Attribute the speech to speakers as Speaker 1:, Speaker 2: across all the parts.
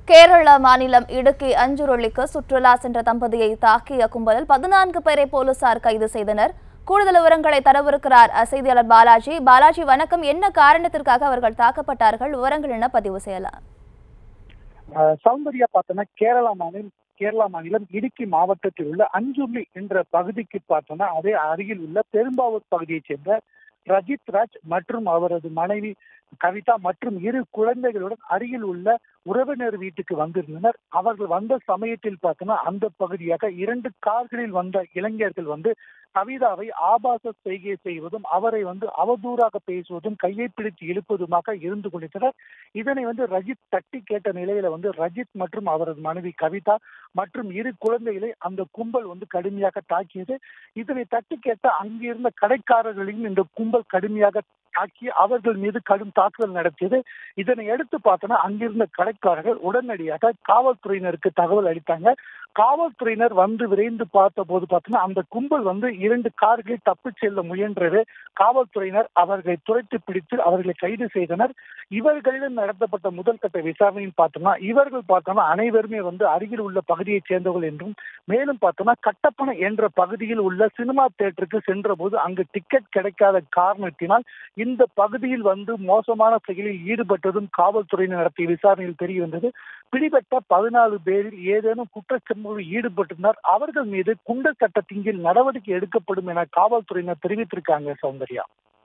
Speaker 1: கேரள மாநிலம் இடுக்கி அஞ்சுருளிக்கு சுற்றுலா சென்ற தம்பதியை தாக்கிய கும்பலில் பதினான்கு பேரை போலீசார் கைது செய்தனர் கூடுதல் விவரங்களை தரவிருக்கிறார் அஹ், செய்தியாளர் பாலாஜி பாலாஜி வணக்கம் என்ன காரணத்திற்காக அவர்கள் தாக்கப்பட்டார்கள் விவரங்கள் என்ன பதிவு செய்யலாம்
Speaker 2: அஹ் சௌந்தர்யா பார்த்தோன்னா கேரளா மாநிலம் கேரளா மாநிலம் இடுக்கி மாவட்டத்தில் உள்ள அஞ்சுர்லி என்ற பகுதிக்கு பார்த்தோன்னா அதே அருகில் உள்ள பெரும்பாவூர் பகுதியைச் சேர்ந்த ரஜித் ராஜ் மற்றும் அவரது மனைவி கவிதா மற்றும் இரு குழந்தைகளுடன் அருகில் உள்ள உறவினர் வீட்டுக்கு வந்திருந்தனர் அவர்கள் வந்த சமயத்தில் பார்த்தோன்னா அந்த பகுதியாக இரண்டு கார்களில் வந்த இளைஞர்கள் வந்து கவிதாவை ஆபாச செய்கை செய்வதும் அவரை வந்து அவதூறாக பேசுவதும் கையை பிடித்து இழுப்பதுமாக இருந்து கொண்டிருந்தனர் இதனை வந்து ரஜித் தட்டி கேட்ட நிலையில வந்து ரஜித் மற்றும் அவரது மனைவி கவிதா மற்றும் இரு குழந்தைகளை அந்த கும்பல் வந்து கடுமையாக தாக்கியது இதனை தட்டி கேட்ட அங்கிருந்த கடைக்காரர்களையும் இந்த கும்பல் கடுமையாக தாக்கி அவர்கள் மீது கடும் தாக்குதல் நடத்தியது இதனை எடுத்து பார்த்தோன்னா அங்கிருந்த கடைக்காரர்கள் உடனடியாக காவல்துறையினருக்கு தகவல் அளித்தாங்க காவல்துறையினர் வந்து விரைந்து பார்த்த போது பார்த்தோன்னா அந்த கும்பல் வந்து இரண்டு கார்களில் தப்பிச் செல்ல முயன்றது காவல்துறையினர் அவர்களை துரைத்து பிடித்து அவர்களை கைது செய்தனர் இவர்களிடம் நடத்தப்பட்ட முதல் கட்ட விசாரணையில் பார்த்தோம்னா இவர்கள் பார்த்தோம்னா அனைவருமே வந்து அருகில் உள்ள பகுதியைச் சேர்ந்தவர்கள் என்றும் மேலும் பார்த்தோம்னா கட்டப்பன என்ற பகுதியில் உள்ள சினிமா தியேட்டருக்கு சென்ற போது அங்கு டிக்கெட் கிடைக்காத காரணத்தினால் இந்த பகுதியில் வந்து மோசமான செயலில் ஈடுபட்டதும் காவல்துறையினர் நடத்திய விசாரணையில் தெரிய வந்தது பிடிபட்ட பதினாலு பேரில் ஏதேனும் குற்றச்சம்பவத்தில் ஈடுபட்டிருந்தார் அவர்கள் மீது குண்டர் சட்டத்தின் கீழ் நடவடிக்கை எடுக்கப்படும் என காவல்துறையினர் தெரிவித்திருக்காங்க சௌந்தர்யா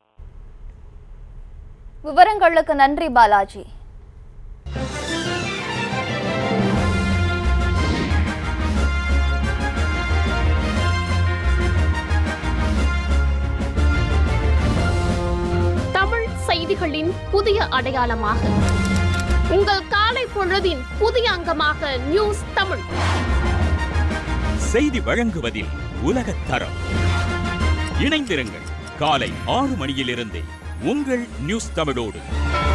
Speaker 1: விவரங்களுக்கு நன்றி பாலாஜி
Speaker 3: தமிழ் செய்திகளின் புதிய அடையாளமாக உங்கள் காலை பொழுதின் புதிய அங்கமாக நியூஸ் தமிழ்
Speaker 4: செய்தி வழங்குவதில் உலகத் தரம் இணைந்திருங்கள் காலை ஆறு மணியிலிருந்தே உங்கள் நியூஸ் தமிழோடு